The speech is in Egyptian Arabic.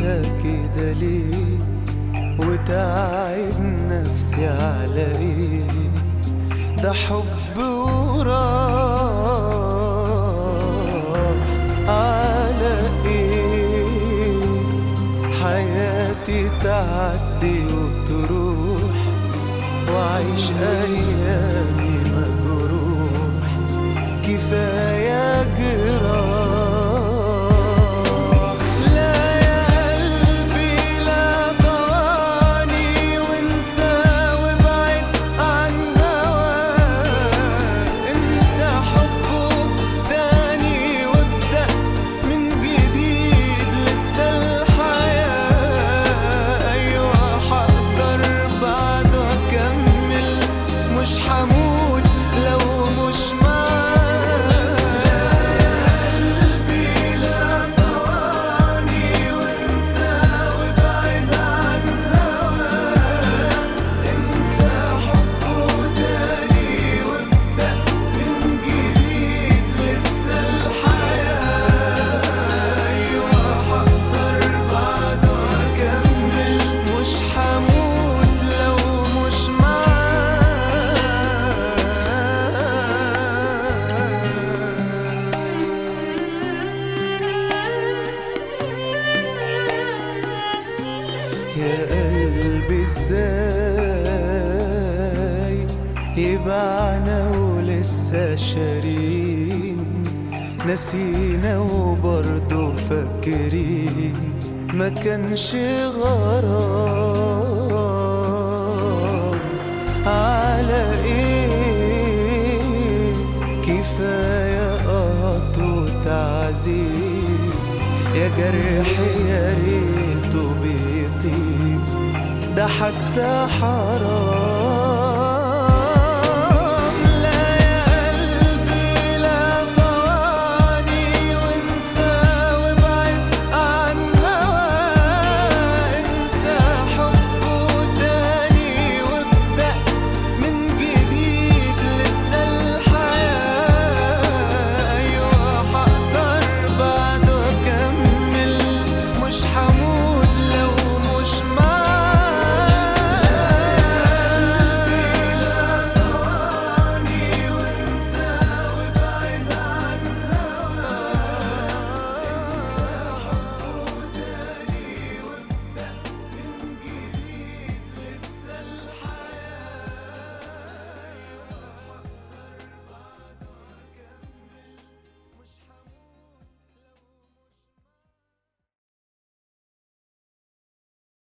كده ليه وتعب نفسي على ايه ده حب وراح على ايه حياتي تعدي وتروح وعيش ايامي مجروح كفايه جراح لا يا قلبي لا طواني وانسى وابعد عن هواك انسى حبه تاني وابدأ من جديد لسه الحياة أيوة حقدر بعده أكمل مش حموت لو مش قلبي لا طواني وانسى وابعد عن هواك انسى حبه تاني وابدأ من جديد لسه الحياة أيوة حقدر بعده أكمل مش حموت لو مش معاك يا قلبي ازاي يبعنا ولسه شارين نسينا وبرضه فاكرين ما كانش غرام على ايه كفايه قط وتعذيب يا جرح يا ريته بيطيب ده حتى حرام